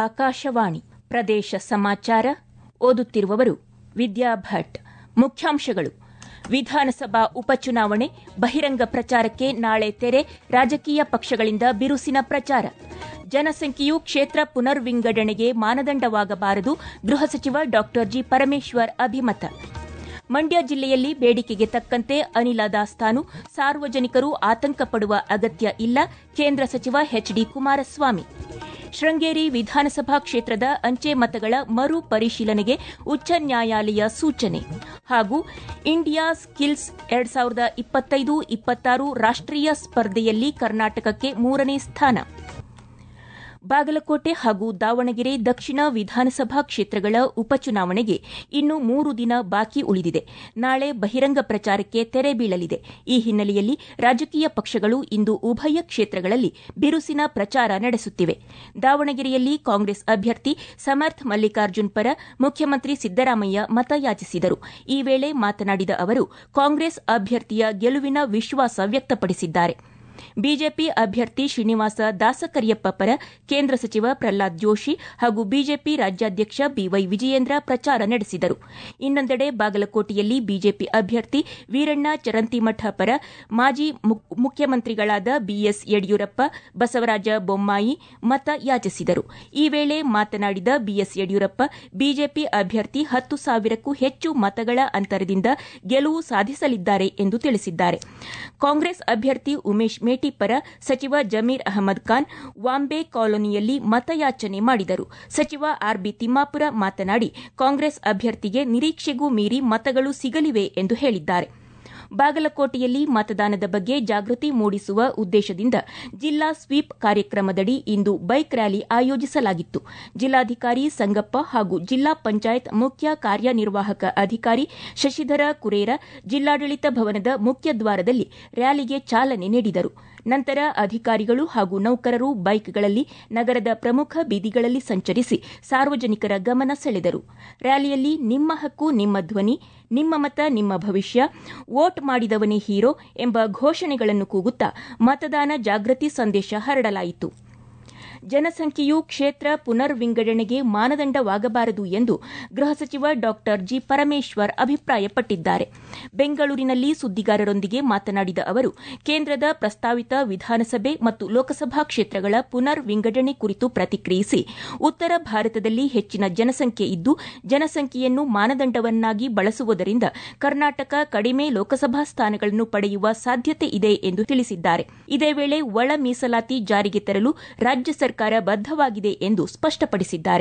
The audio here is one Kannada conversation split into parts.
ಆಕಾಶವಾಣಿ ಪ್ರದೇಶ ಸಮಾಚಾರ ಓದುತ್ತಿರುವವರು ವಿದ್ಯಾ ಭಟ್ ಮುಖ್ಯಾಂಶಗಳು ವಿಧಾನಸಭಾ ಉಪಚುನಾವಣೆ ಬಹಿರಂಗ ಪ್ರಚಾರಕ್ಕೆ ನಾಳೆ ತೆರೆ ರಾಜಕೀಯ ಪಕ್ಷಗಳಿಂದ ಬಿರುಸಿನ ಪ್ರಚಾರ ಜನಸಂಖ್ಯೆಯು ಕ್ಷೇತ್ರ ಪುನರ್ವಿಂಗಡಣೆಗೆ ಮಾನದಂಡವಾಗಬಾರದು ಗೃಹ ಸಚಿವ ಡಾ ಜಿ ಪರಮೇಶ್ವರ್ ಅಭಿಮತ ಮಂಡ್ಯ ಜಿಲ್ಲೆಯಲ್ಲಿ ಬೇಡಿಕೆಗೆ ತಕ್ಕಂತೆ ಅನಿಲ ದಾಸ್ತಾನು ಸಾರ್ವಜನಿಕರು ಆತಂಕ ಪಡುವ ಅಗತ್ಯ ಇಲ್ಲ ಕೇಂದ್ರ ಸಚಿವ ಎಚ್ ಡಿ ಕುಮಾರಸ್ವಾಮಿ ಶೃಂಗೇರಿ ವಿಧಾನಸಭಾ ಕ್ಷೇತ್ರದ ಅಂಚೆ ಮತಗಳ ಮರು ಪರಿಶೀಲನೆಗೆ ಉಚ್ಚ ನ್ಯಾಯಾಲಯ ಸೂಚನೆ ಹಾಗೂ ಇಂಡಿಯಾ ಸ್ಕಿಲ್ಸ್ ಎರಡ್ ಸಾವಿರದ ಇಪ್ಪತ್ತೈದು ಇಪ್ಪತ್ತಾರು ರಾಷ್ಟೀಯ ಸ್ಪರ್ಧೆಯಲ್ಲಿ ಕರ್ನಾಟಕಕ್ಕೆ ಮೂರನೇ ಸ್ಥಾನ ಬಾಗಲಕೋಟೆ ಹಾಗೂ ದಾವಣಗೆರೆ ದಕ್ಷಿಣ ವಿಧಾನಸಭಾ ಕ್ಷೇತ್ರಗಳ ಉಪಚುನಾವಣೆಗೆ ಇನ್ನು ಮೂರು ದಿನ ಬಾಕಿ ಉಳಿದಿದೆ ನಾಳೆ ಬಹಿರಂಗ ಪ್ರಚಾರಕ್ಕೆ ತೆರೆ ಬೀಳಲಿದೆ ಈ ಹಿನ್ನೆಲೆಯಲ್ಲಿ ರಾಜಕೀಯ ಪಕ್ಷಗಳು ಇಂದು ಉಭಯ ಕ್ಷೇತ್ರಗಳಲ್ಲಿ ಬಿರುಸಿನ ಪ್ರಚಾರ ನಡೆಸುತ್ತಿವೆ ದಾವಣಗೆರೆಯಲ್ಲಿ ಕಾಂಗ್ರೆಸ್ ಅಭ್ಯರ್ಥಿ ಸಮರ್ಥ್ ಮಲ್ಲಿಕಾರ್ಜುನ್ ಪರ ಮುಖ್ಯಮಂತ್ರಿ ಸಿದ್ದರಾಮಯ್ಯ ಮತಯಾಚಿಸಿದರು ಈ ವೇಳೆ ಮಾತನಾಡಿದ ಅವರು ಕಾಂಗ್ರೆಸ್ ಅಭ್ಯರ್ಥಿಯ ಗೆಲುವಿನ ವಿಶ್ವಾಸ ವ್ಯಕ್ತಪಡಿಸಿದ್ದಾರೆ ಬಿಜೆಪಿ ಅಭ್ಯರ್ಥಿ ಶ್ರೀನಿವಾಸ ದಾಸಕರಿಯಪ್ಪ ಪರ ಕೇಂದ್ರ ಸಚಿವ ಪ್ರಹ್ಲಾದ್ ಜೋಶಿ ಹಾಗೂ ಬಿಜೆಪಿ ರಾಜ್ಯಾಧ್ಯಕ್ಷ ಬಿವೈ ವಿಜಯೇಂದ್ರ ಪ್ರಚಾರ ನಡೆಸಿದರು ಇನ್ನೊಂದೆಡೆ ಬಾಗಲಕೋಟೆಯಲ್ಲಿ ಬಿಜೆಪಿ ಅಭ್ಯರ್ಥಿ ವೀರಣ್ಣ ಚರಂತಿಮಠ ಪರ ಮಾಜಿ ಮುಖ್ಯಮಂತ್ರಿಗಳಾದ ಬಿಎಸ್ ಯಡಿಯೂರಪ್ಪ ಬಸವರಾಜ ಬೊಮ್ಮಾಯಿ ಮತ ಯಾಚಿಸಿದರು ಈ ವೇಳೆ ಮಾತನಾಡಿದ ಬಿಎಸ್ ಯಡಿಯೂರಪ್ಪ ಬಿಜೆಪಿ ಅಭ್ಯರ್ಥಿ ಹತ್ತು ಸಾವಿರಕ್ಕೂ ಹೆಚ್ಚು ಮತಗಳ ಅಂತರದಿಂದ ಗೆಲುವು ಸಾಧಿಸಲಿದ್ದಾರೆ ಎಂದು ತಿಳಿಸಿದ್ದಾರೆ ಕಾಂಗ್ರೆಸ್ ಅಭ್ಯರ್ಥಿ ಉಮೇಶ್ ಮೇಟಿ ಪರ ಸಚಿವ ಜಮೀರ್ ಅಹಮದ್ ಖಾನ್ ವಾಂಬೆ ಕಾಲೋನಿಯಲ್ಲಿ ಮತಯಾಚನೆ ಮಾಡಿದರು ಸಚಿವ ಆರ್ಬಿ ತಿಮ್ಮಾಪುರ ಮಾತನಾಡಿ ಕಾಂಗ್ರೆಸ್ ಅಭ್ಯರ್ಥಿಗೆ ನಿರೀಕ್ಷೆಗೂ ಮೀರಿ ಮತಗಳು ಸಿಗಲಿವೆ ಎಂದು ಹೇಳಿದ್ದಾರೆ ಬಾಗಲಕೋಟೆಯಲ್ಲಿ ಮತದಾನದ ಬಗ್ಗೆ ಜಾಗೃತಿ ಮೂಡಿಸುವ ಉದ್ದೇಶದಿಂದ ಜಿಲ್ಲಾ ಸ್ವೀಪ್ ಕಾರ್ಯಕ್ರಮದಡಿ ಇಂದು ಬೈಕ್ ರ್ಯಾಲಿ ಆಯೋಜಿಸಲಾಗಿತ್ತು ಜಿಲ್ಲಾಧಿಕಾರಿ ಸಂಗಪ್ಪ ಹಾಗೂ ಜಿಲ್ಲಾ ಪಂಚಾಯತ್ ಮುಖ್ಯ ಕಾರ್ಯನಿರ್ವಾಹಕ ಅಧಿಕಾರಿ ಶಶಿಧರ ಕುರೇರ ಜಿಲ್ಲಾಡಳಿತ ಭವನದ ಮುಖ್ಯ ದ್ವಾರದಲ್ಲಿ ರ್ಯಾಲಿಗೆ ಚಾಲನೆ ನೀಡಿದರು ನಂತರ ಅಧಿಕಾರಿಗಳು ಹಾಗೂ ನೌಕರರು ಬೈಕ್ಗಳಲ್ಲಿ ನಗರದ ಪ್ರಮುಖ ಬೀದಿಗಳಲ್ಲಿ ಸಂಚರಿಸಿ ಸಾರ್ವಜನಿಕರ ಗಮನ ಸೆಳೆದರು ರ್ಯಾಲಿಯಲ್ಲಿ ನಿಮ್ಮ ಹಕ್ಕು ನಿಮ್ಮ ಧ್ವನಿ ನಿಮ್ಮ ಮತ ನಿಮ್ಮ ಭವಿಷ್ಯ ವೋಟ್ ಮಾಡಿದವನೇ ಹೀರೋ ಎಂಬ ಘೋಷಣೆಗಳನ್ನು ಕೂಗುತ್ತಾ ಮತದಾನ ಜಾಗೃತಿ ಸಂದೇಶ ಹರಡಲಾಯಿತು ಜನಸಂಖ್ಯೆಯು ಕ್ಷೇತ್ರ ಪುನರ್ವಿಂಗಡಣೆಗೆ ಮಾನದಂಡವಾಗಬಾರದು ಎಂದು ಗೃಹ ಸಚಿವ ಡಾ ಜಿ ಪರಮೇಶ್ವರ್ ಅಭಿಪ್ರಾಯಪಟ್ಟಿದ್ದಾರೆ ಬೆಂಗಳೂರಿನಲ್ಲಿ ಸುದ್ದಿಗಾರರೊಂದಿಗೆ ಮಾತನಾಡಿದ ಅವರು ಕೇಂದ್ರದ ಪ್ರಸ್ತಾವಿತ ವಿಧಾನಸಭೆ ಮತ್ತು ಲೋಕಸಭಾ ಕ್ಷೇತ್ರಗಳ ಪುನರ್ ವಿಂಗಡಣೆ ಕುರಿತು ಪ್ರತಿಕ್ರಿಯಿಸಿ ಉತ್ತರ ಭಾರತದಲ್ಲಿ ಹೆಚ್ಚಿನ ಜನಸಂಖ್ಯೆ ಇದ್ದು ಜನಸಂಖ್ಯೆಯನ್ನು ಮಾನದಂಡವನ್ನಾಗಿ ಬಳಸುವುದರಿಂದ ಕರ್ನಾಟಕ ಕಡಿಮೆ ಲೋಕಸಭಾ ಸ್ಥಾನಗಳನ್ನು ಪಡೆಯುವ ಸಾಧ್ಯತೆ ಇದೆ ಎಂದು ತಿಳಿಸಿದ್ದಾರೆ ಇದೇ ವೇಳೆ ಒಳ ಮೀಸಲಾತಿ ಜಾರಿಗೆ ತರಲು ರಾಜ್ಯ ಸರ್ಕಾರ ಬದ್ದವಾಗಿದೆ ಎಂದು ಸ್ಪಷ್ಟಪಡಿಸಿದ್ದಾರೆ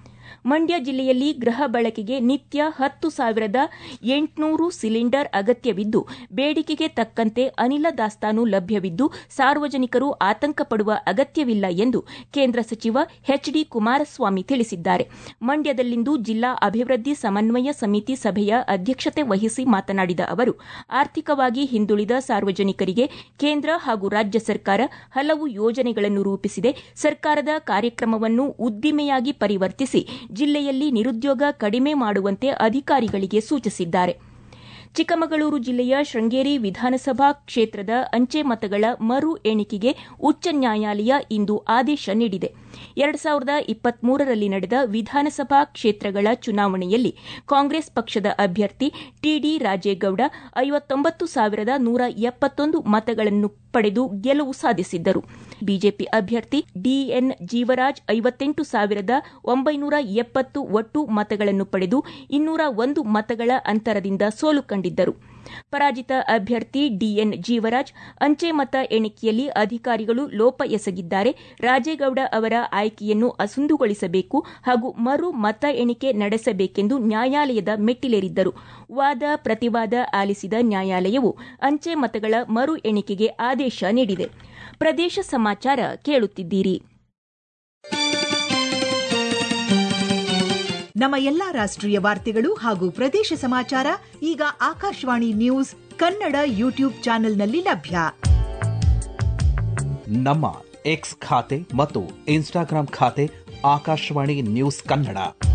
ಮಂಡ್ಯ ಜಿಲ್ಲೆಯಲ್ಲಿ ಗೃಹ ಬಳಕೆಗೆ ನಿತ್ಯ ಹತ್ತು ಸಾವಿರದ ಎಂಟುನೂರು ಸಿಲಿಂಡರ್ ಅಗತ್ಯವಿದ್ದು ಬೇಡಿಕೆಗೆ ತಕ್ಕಂತೆ ಅನಿಲ ದಾಸ್ತಾನು ಲಭ್ಯವಿದ್ದು ಸಾರ್ವಜನಿಕರು ಆತಂಕ ಪಡುವ ಅಗತ್ಯವಿಲ್ಲ ಎಂದು ಕೇಂದ್ರ ಸಚಿವ ಎಚ್ ಡಿ ಕುಮಾರಸ್ವಾಮಿ ತಿಳಿಸಿದ್ದಾರೆ ಮಂಡ್ಯದಲ್ಲಿಂದು ಜಿಲ್ಲಾ ಅಭಿವೃದ್ಧಿ ಸಮನ್ವಯ ಸಮಿತಿ ಸಭೆಯ ಅಧ್ಯಕ್ಷತೆ ವಹಿಸಿ ಮಾತನಾಡಿದ ಅವರು ಆರ್ಥಿಕವಾಗಿ ಹಿಂದುಳಿದ ಸಾರ್ವಜನಿಕರಿಗೆ ಕೇಂದ್ರ ಹಾಗೂ ರಾಜ್ಯ ಸರ್ಕಾರ ಹಲವು ಯೋಜನೆಗಳನ್ನು ರೂಪಿಸಿದೆ ಸರ್ಕಾರದ ಕಾರ್ಯಕ್ರಮವನ್ನು ಉದ್ದಿಮೆಯಾಗಿ ಪರಿವರ್ತಿಸಿ ಜಿಲ್ಲೆಯಲ್ಲಿ ನಿರುದ್ಯೋಗ ಕಡಿಮೆ ಮಾಡುವಂತೆ ಅಧಿಕಾರಿಗಳಿಗೆ ಸೂಚಿಸಿದ್ದಾರೆ ಚಿಕ್ಕಮಗಳೂರು ಜಿಲ್ಲೆಯ ಶೃಂಗೇರಿ ವಿಧಾನಸಭಾ ಕ್ಷೇತ್ರದ ಅಂಚೆ ಮತಗಳ ಮರು ಎಣಿಕೆಗೆ ಉಚ್ಚ ನ್ಯಾಯಾಲಯ ಇಂದು ಆದೇಶ ನೀಡಿದೆ ಎರಡು ಸಾವಿರದ ಇಪ್ಪತ್ಮೂರರಲ್ಲಿ ನಡೆದ ವಿಧಾನಸಭಾ ಕ್ಷೇತ್ರಗಳ ಚುನಾವಣೆಯಲ್ಲಿ ಕಾಂಗ್ರೆಸ್ ಪಕ್ಷದ ಅಭ್ಯರ್ಥಿ ಟಿಡಿ ರಾಜೇಗೌಡ ಐವತ್ತೊಂಬತ್ತು ಸಾವಿರದ ನೂರ ಎಪ್ಪತ್ತೊಂದು ಮತಗಳನ್ನು ಪಡೆದು ಗೆಲುವು ಸಾಧಿಸಿದ್ದರು ಬಿಜೆಪಿ ಅಭ್ಯರ್ಥಿ ಡಿಎನ್ ಜೀವರಾಜ್ ಐವತ್ತೆಂಟು ಸಾವಿರದ ಒಂಬೈನೂರ ಎಪ್ಪತ್ತು ಒಟ್ಟು ಮತಗಳನ್ನು ಪಡೆದು ಇನ್ನೂರ ಒಂದು ಮತಗಳ ಅಂತರದಿಂದ ಸೋಲು ಕಂಡಿದ್ದರು ಪರಾಜಿತ ಅಭ್ಯರ್ಥಿ ಡಿಎನ್ ಜೀವರಾಜ್ ಅಂಚೆ ಮತ ಎಣಿಕೆಯಲ್ಲಿ ಅಧಿಕಾರಿಗಳು ಲೋಪ ಎಸಗಿದ್ದಾರೆ ರಾಜೇಗೌಡ ಅವರ ಆಯ್ಕೆಯನ್ನು ಅಸುಂದುಗೊಳಿಸಬೇಕು ಹಾಗೂ ಮರು ಮತ ಎಣಿಕೆ ನಡೆಸಬೇಕೆಂದು ನ್ಯಾಯಾಲಯದ ಮೆಟ್ಟಿಲೇರಿದ್ದರು ವಾದ ಪ್ರತಿವಾದ ಆಲಿಸಿದ ನ್ಯಾಯಾಲಯವು ಅಂಚೆ ಮತಗಳ ಮರು ಎಣಿಕೆಗೆ ಆದೇಶ ನೀಡಿದೆ ಪ್ರದೇಶ ಸಮಾಚಾರ ಕೇಳುತ್ತಿದ್ದೀರಿ ನಮ್ಮ ಎಲ್ಲಾ ರಾಷ್ಟ್ರೀಯ ವಾರ್ತೆಗಳು ಹಾಗೂ ಪ್ರದೇಶ ಸಮಾಚಾರ ಈಗ ಆಕಾಶವಾಣಿ ನ್ಯೂಸ್ ಕನ್ನಡ ಯೂಟ್ಯೂಬ್ ಚಾನೆಲ್ನಲ್ಲಿ ಲಭ್ಯ ನಮ್ಮ ಎಕ್ಸ್ ಖಾತೆ ಮತ್ತು ಇನ್ಸ್ಟಾಗ್ರಾಂ ಖಾತೆ ಆಕಾಶವಾಣಿ ನ್ಯೂಸ್ ಕನ್ನಡ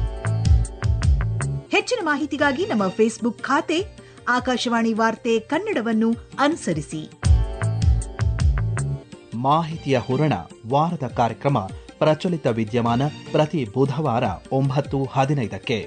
ಹೆಚ್ಚಿನ ಮಾಹಿತಿಗಾಗಿ ನಮ್ಮ ಫೇಸ್ಬುಕ್ ಖಾತೆ ಆಕಾಶವಾಣಿ ವಾರ್ತೆ ಕನ್ನಡವನ್ನು ಅನುಸರಿಸಿ ಮಾಹಿತಿಯ ಹೂರಣ ವಾರದ ಕಾರ್ಯಕ್ರಮ ಪ್ರಚಲಿತ ವಿದ್ಯಮಾನ ಪ್ರತಿ ಬುಧವಾರ ಒಂಬತ್ತು ಹದಿನೈದಕ್ಕೆ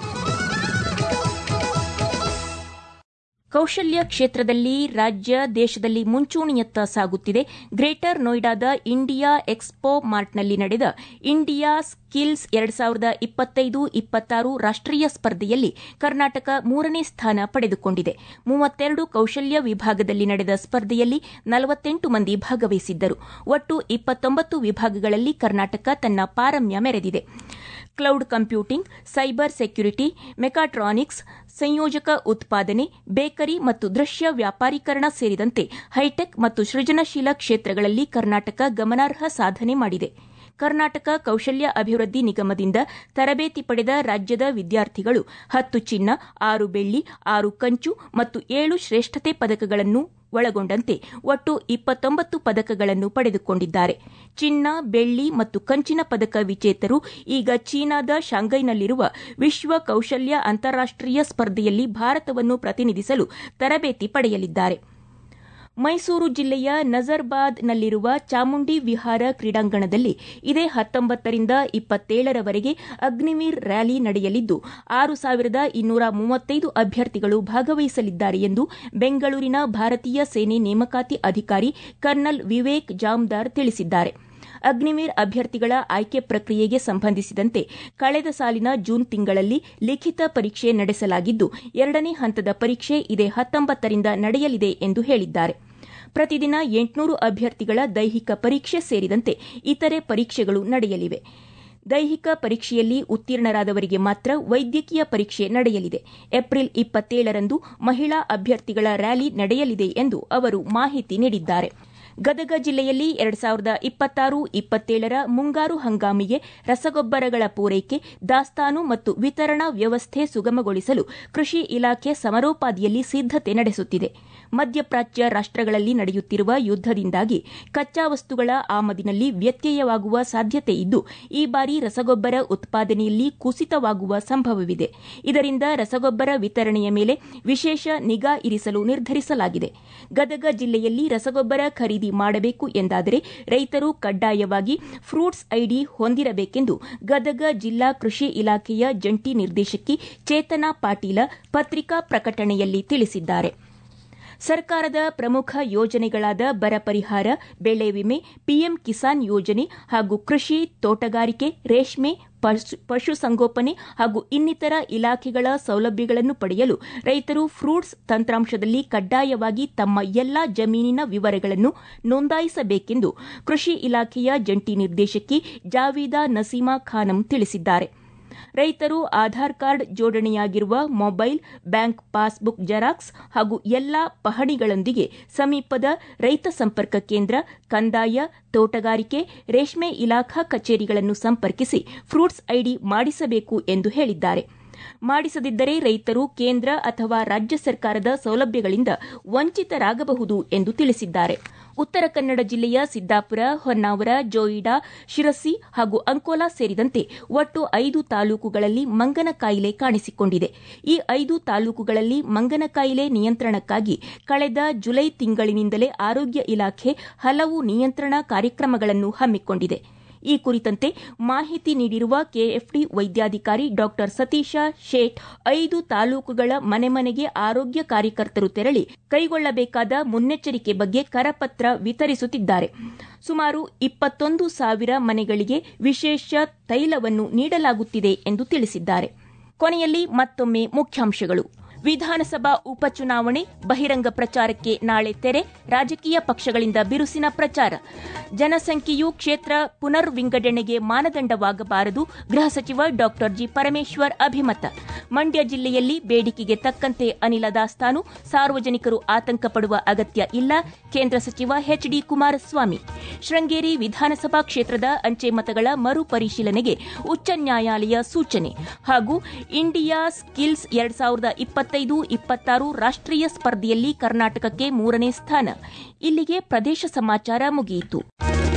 ಕೌಶಲ್ಯ ಕ್ಷೇತ್ರದಲ್ಲಿ ರಾಜ್ಯ ದೇಶದಲ್ಲಿ ಮುಂಚೂಣಿಯತ್ತ ಸಾಗುತ್ತಿದೆ ಗ್ರೇಟರ್ ನೋಯ್ಡಾದ ಇಂಡಿಯಾ ಎಕ್ಸ್ಪೋ ಮಾರ್ಟ್ನಲ್ಲಿ ನಡೆದ ಇಂಡಿಯಾ ಸ್ಕಿಲ್ಸ್ ಎರಡು ಸಾವಿರದ ಇಪ್ಪತ್ತೈದು ಇಪ್ಪತ್ತಾರು ರಾಷ್ಟೀಯ ಸ್ಪರ್ಧೆಯಲ್ಲಿ ಕರ್ನಾಟಕ ಮೂರನೇ ಸ್ಥಾನ ಪಡೆದುಕೊಂಡಿದೆ ಮೂವತ್ತೆರಡು ಕೌಶಲ್ಯ ವಿಭಾಗದಲ್ಲಿ ನಡೆದ ಸ್ಪರ್ಧೆಯಲ್ಲಿ ನಲವತ್ತೆಂಟು ಮಂದಿ ಭಾಗವಹಿಸಿದ್ದರು ಒಟ್ಟು ಇಪ್ಪತ್ತೊಂಬತ್ತು ವಿಭಾಗಗಳಲ್ಲಿ ಕರ್ನಾಟಕ ತನ್ನ ಪಾರಮ್ಯ ಮೆರೆದಿದೆ cloud computing cyber security mechatronics ಸಂಯೋಜಕ ಉತ್ಪಾದನೆ ಬೇಕರಿ ಮತ್ತು ದೃಶ್ಯ ವ್ಯಾಪಾರೀಕರಣ ಸೇರಿದಂತೆ ಹೈಟೆಕ್ ಮತ್ತು ಸೃಜನಶೀಲ ಕ್ಷೇತ್ರಗಳಲ್ಲಿ ಕರ್ನಾಟಕ ಗಮನಾರ್ಹ ಸಾಧನೆ ಮಾಡಿದೆ ಕರ್ನಾಟಕ ಕೌಶಲ್ಯ ಅಭಿವೃದ್ಧಿ ನಿಗಮದಿಂದ ತರಬೇತಿ ಪಡೆದ ರಾಜ್ಯದ ವಿದ್ಯಾರ್ಥಿಗಳು ಹತ್ತು ಚಿನ್ನ ಆರು ಬೆಳ್ಳಿ ಆರು ಕಂಚು ಮತ್ತು ಏಳು ಶ್ರೇಷ್ಠತೆ ಪದಕಗಳನ್ನು ಒಳಗೊಂಡಂತೆ ಒಟ್ಟು ಇಪ್ಪತ್ತೊಂಬತ್ತು ಪದಕಗಳನ್ನು ಪಡೆದುಕೊಂಡಿದ್ದಾರೆ ಚಿನ್ನ ಬೆಳ್ಳಿ ಮತ್ತು ಕಂಚಿನ ಪದಕ ವಿಜೇತರು ಈಗ ಚೀನಾದ ಶಾಂಘೈನಲ್ಲಿರುವ ವಿಶ್ವ ಕೌಶಲ್ಯ ಅಂತಾರಾಷ್ಟೀಯ ಸ್ಪರ್ಧೆಯಲ್ಲಿ ಭಾರತವನ್ನು ಪ್ರತಿನಿಧಿಸಲು ತರಬೇತಿ ಪಡೆಯಲಿದ್ದಾರೆ ಮೈಸೂರು ಜಿಲ್ಲೆಯ ನಜರ್ಬಾದ್ನಲ್ಲಿರುವ ಚಾಮುಂಡಿ ವಿಹಾರ ಕ್ರೀಡಾಂಗಣದಲ್ಲಿ ಇದೇ ಹತ್ತೊಂಬತ್ತರಿಂದ ಇಪ್ಪತ್ತೇಳರವರೆಗೆ ಅಗ್ನಿವೀರ್ ರ್ಯಾಲಿ ನಡೆಯಲಿದ್ದು ಆರು ಸಾವಿರದ ಇನ್ನೂರ ಮೂವತ್ತೈದು ಅಭ್ಯರ್ಥಿಗಳು ಭಾಗವಹಿಸಲಿದ್ದಾರೆ ಎಂದು ಬೆಂಗಳೂರಿನ ಭಾರತೀಯ ಸೇನೆ ನೇಮಕಾತಿ ಅಧಿಕಾರಿ ಕರ್ನಲ್ ವಿವೇಕ್ ಜಾಮ್ದಾರ್ ತಿಳಿಸಿದ್ದಾರೆ ಅಗ್ನಿವೀರ್ ಅಭ್ಯರ್ಥಿಗಳ ಆಯ್ಕೆ ಪ್ರಕ್ರಿಯೆಗೆ ಸಂಬಂಧಿಸಿದಂತೆ ಕಳೆದ ಸಾಲಿನ ಜೂನ್ ತಿಂಗಳಲ್ಲಿ ಲಿಖಿತ ಪರೀಕ್ಷೆ ನಡೆಸಲಾಗಿದ್ದು ಎರಡನೇ ಹಂತದ ಪರೀಕ್ಷೆ ಇದೇ ಹತ್ತೊಂಬತ್ತರಿಂದ ನಡೆಯಲಿದೆ ಎಂದು ಹೇಳಿದ್ದಾರೆ ಪ್ರತಿದಿನ ಎಂಟುನೂರು ಅಭ್ಯರ್ಥಿಗಳ ದೈಹಿಕ ಪರೀಕ್ಷೆ ಸೇರಿದಂತೆ ಇತರೆ ಪರೀಕ್ಷೆಗಳು ನಡೆಯಲಿವೆ ದೈಹಿಕ ಪರೀಕ್ಷೆಯಲ್ಲಿ ಉತ್ತೀರ್ಣರಾದವರಿಗೆ ಮಾತ್ರ ವೈದ್ಯಕೀಯ ಪರೀಕ್ಷೆ ನಡೆಯಲಿದೆ ಏಪ್ರಿಲ್ ಇಪ್ಪತ್ತೇಳರಂದು ಮಹಿಳಾ ಅಭ್ಯರ್ಥಿಗಳ ರ್ಯಾಲಿ ನಡೆಯಲಿದೆ ಎಂದು ಅವರು ಮಾಹಿತಿ ನೀಡಿದ್ದಾರೆ ಗದಗ ಜಿಲ್ಲೆಯಲ್ಲಿ ಎರಡು ಸಾವಿರದ ಇಪ್ಪತ್ತಾರು ಇಪ್ಪತ್ತೇಳರ ಮುಂಗಾರು ಹಂಗಾಮಿಗೆ ರಸಗೊಬ್ಬರಗಳ ಪೂರೈಕೆ ದಾಸ್ತಾನು ಮತ್ತು ವಿತರಣಾ ವ್ಯವಸ್ಥೆ ಸುಗಮಗೊಳಿಸಲು ಕೃಷಿ ಇಲಾಖೆ ಸಮರೋಪಾದಿಯಲ್ಲಿ ಸಿದ್ದತೆ ನಡೆಸುತ್ತಿದೆ ಮಧ್ಯಪ್ರಾಚ್ಯ ರಾಷ್ಟಗಳಲ್ಲಿ ನಡೆಯುತ್ತಿರುವ ಯುದ್ದದಿಂದಾಗಿ ಕಚ್ಚಾ ವಸ್ತುಗಳ ಆಮದಿನಲ್ಲಿ ವ್ಯತ್ಯಯವಾಗುವ ಸಾಧ್ಯತೆ ಇದ್ದು ಈ ಬಾರಿ ರಸಗೊಬ್ಬರ ಉತ್ಪಾದನೆಯಲ್ಲಿ ಕುಸಿತವಾಗುವ ಸಂಭವವಿದೆ ಇದರಿಂದ ರಸಗೊಬ್ಬರ ವಿತರಣೆಯ ಮೇಲೆ ವಿಶೇಷ ನಿಗಾ ಇರಿಸಲು ನಿರ್ಧರಿಸಲಾಗಿದೆ ಗದಗ ಜಿಲ್ಲೆಯಲ್ಲಿ ರಸಗೊಬ್ಬರ ಖರೀದಿ ಮಾಡಬೇಕು ಎಂದಾದರೆ ರೈತರು ಕಡ್ಡಾಯವಾಗಿ ಫ್ರೂಟ್ಸ್ ಐಡಿ ಹೊಂದಿರಬೇಕೆಂದು ಗದಗ ಜಿಲ್ಲಾ ಕೃಷಿ ಇಲಾಖೆಯ ಜಂಟಿ ನಿರ್ದೇಶಕಿ ಚೇತನಾ ಪಾಟೀಲ ಪತ್ರಿಕಾ ಪ್ರಕಟಣೆಯಲ್ಲಿ ತಿಳಿಸಿದ್ದಾರೆ ಸರ್ಕಾರದ ಪ್ರಮುಖ ಯೋಜನೆಗಳಾದ ಬರ ಪರಿಹಾರ ಬೆಳೆ ವಿಮೆ ಪಿಎಂ ಕಿಸಾನ್ ಯೋಜನೆ ಹಾಗೂ ಕೃಷಿ ತೋಟಗಾರಿಕೆ ರೇಷ್ಮೆ ಪಶುಸಂಗೋಪನೆ ಹಾಗೂ ಇನ್ನಿತರ ಇಲಾಖೆಗಳ ಸೌಲಭ್ಯಗಳನ್ನು ಪಡೆಯಲು ರೈತರು ಫ್ರೂಟ್ಸ್ ತಂತ್ರಾಂಶದಲ್ಲಿ ಕಡ್ಡಾಯವಾಗಿ ತಮ್ಮ ಎಲ್ಲಾ ಜಮೀನಿನ ವಿವರಗಳನ್ನು ನೋಂದಾಯಿಸಬೇಕೆಂದು ಕೃಷಿ ಇಲಾಖೆಯ ಜಂಟಿ ನಿರ್ದೇಶಕಿ ಜಾವೀದಾ ನಸೀಮಾ ಖಾನಂ ತಿಳಿಸಿದ್ದಾರೆ ರೈತರು ಆಧಾರ್ ಕಾರ್ಡ್ ಜೋಡಣೆಯಾಗಿರುವ ಮೊಬೈಲ್ ಬ್ಯಾಂಕ್ ಪಾಸ್ಬುಕ್ ಜೆರಾಕ್ಸ್ ಹಾಗೂ ಎಲ್ಲಾ ಪಹಣಿಗಳೊಂದಿಗೆ ಸಮೀಪದ ರೈತ ಸಂಪರ್ಕ ಕೇಂದ್ರ ಕಂದಾಯ ತೋಟಗಾರಿಕೆ ರೇಷ್ಮೆ ಇಲಾಖಾ ಕಚೇರಿಗಳನ್ನು ಸಂಪರ್ಕಿಸಿ ಫ್ರೂಟ್ಸ್ ಐಡಿ ಮಾಡಿಸಬೇಕು ಎಂದು ಹೇಳಿದ್ದಾರೆ ಮಾಡಿಸದಿದ್ದರೆ ರೈತರು ಕೇಂದ್ರ ಅಥವಾ ರಾಜ್ಯ ಸರ್ಕಾರದ ಸೌಲಭ್ಯಗಳಿಂದ ವಂಚಿತರಾಗಬಹುದು ಎಂದು ತಿಳಿಸಿದ್ದಾರೆ ಉತ್ತರ ಕನ್ನಡ ಜಿಲ್ಲೆಯ ಸಿದ್ದಾಪುರ ಹೊನ್ನಾವರ ಜೋಯಿಡಾ ಶಿರಸಿ ಹಾಗೂ ಅಂಕೋಲಾ ಸೇರಿದಂತೆ ಒಟ್ಟು ಐದು ತಾಲೂಕುಗಳಲ್ಲಿ ಮಂಗನ ಕಾಯಿಲೆ ಕಾಣಿಸಿಕೊಂಡಿದೆ ಈ ಐದು ತಾಲೂಕುಗಳಲ್ಲಿ ಮಂಗನ ಕಾಯಿಲೆ ನಿಯಂತ್ರಣಕ್ಕಾಗಿ ಕಳೆದ ಜುಲೈ ತಿಂಗಳಿನಿಂದಲೇ ಆರೋಗ್ಯ ಇಲಾಖೆ ಹಲವು ನಿಯಂತ್ರಣ ಕಾರ್ಯಕ್ರಮಗಳನ್ನು ಹಮ್ಮಿಕೊಂಡಿದೆ ಈ ಕುರಿತಂತೆ ಮಾಹಿತಿ ನೀಡಿರುವ ಕೆಎಫ್ಡಿ ವೈದ್ಯಾಧಿಕಾರಿ ಡಾ ಸತೀಶ ಶೇಟ್ ಐದು ತಾಲೂಕುಗಳ ಮನೆ ಮನೆಗೆ ಆರೋಗ್ಯ ಕಾರ್ಯಕರ್ತರು ತೆರಳಿ ಕೈಗೊಳ್ಳಬೇಕಾದ ಮುನ್ನೆಚ್ಚರಿಕೆ ಬಗ್ಗೆ ಕರಪತ್ರ ವಿತರಿಸುತ್ತಿದ್ದಾರೆ ಸುಮಾರು ಇಪ್ಪತ್ತೊಂದು ಸಾವಿರ ಮನೆಗಳಿಗೆ ವಿಶೇಷ ತೈಲವನ್ನು ನೀಡಲಾಗುತ್ತಿದೆ ಎಂದು ತಿಳಿಸಿದ್ದಾರೆ ಕೊನೆಯಲ್ಲಿ ಮತ್ತೊಮ್ಮೆ ಮುಖ್ಯಾಂಶಗಳು ವಿಧಾನಸಭಾ ಉಪಚುನಾವಣೆ ಬಹಿರಂಗ ಪ್ರಚಾರಕ್ಕೆ ನಾಳೆ ತೆರೆ ರಾಜಕೀಯ ಪಕ್ಷಗಳಿಂದ ಬಿರುಸಿನ ಪ್ರಚಾರ ಜನಸಂಖ್ಯೆಯು ಕ್ಷೇತ್ರ ಪುನರ್ ವಿಂಗಡಣೆಗೆ ಮಾನದಂಡವಾಗಬಾರದು ಗೃಹ ಸಚಿವ ಡಾ ಜಿ ಪರಮೇಶ್ವರ್ ಅಭಿಮತ ಮಂಡ್ಯ ಜಿಲ್ಲೆಯಲ್ಲಿ ಬೇಡಿಕೆಗೆ ತಕ್ಕಂತೆ ಅನಿಲ ದಾಸ್ತಾನು ಸಾರ್ವಜನಿಕರು ಆತಂಕ ಪಡುವ ಅಗತ್ಯ ಇಲ್ಲ ಕೇಂದ್ರ ಸಚಿವ ಎಚ್ ಡಿ ಕುಮಾರಸ್ವಾಮಿ ಶೃಂಗೇರಿ ವಿಧಾನಸಭಾ ಕ್ಷೇತ್ರದ ಅಂಚೆ ಮತಗಳ ಮರು ಪರಿಶೀಲನೆಗೆ ಉಚ್ಚ ನ್ಯಾಯಾಲಯ ಸೂಚನೆ ಹಾಗೂ ಇಂಡಿಯಾ ಸ್ಕಿಲ್ಸ್ ಎರಡ್ ಸಾವಿರದ ಇಪ್ಪತ್ತೈದು ಇಪ್ಪತ್ತಾರು ರಾಷ್ಟೀಯ ಸ್ಪರ್ಧೆಯಲ್ಲಿ ಕರ್ನಾಟಕಕ್ಕೆ ಮೂರನೇ ಸ್ಥಾನ ಇಲ್ಲಿಗೆ ಪ್ರದೇಶ ಸಮಾಚಾರ ಮುಗಿಯಿತು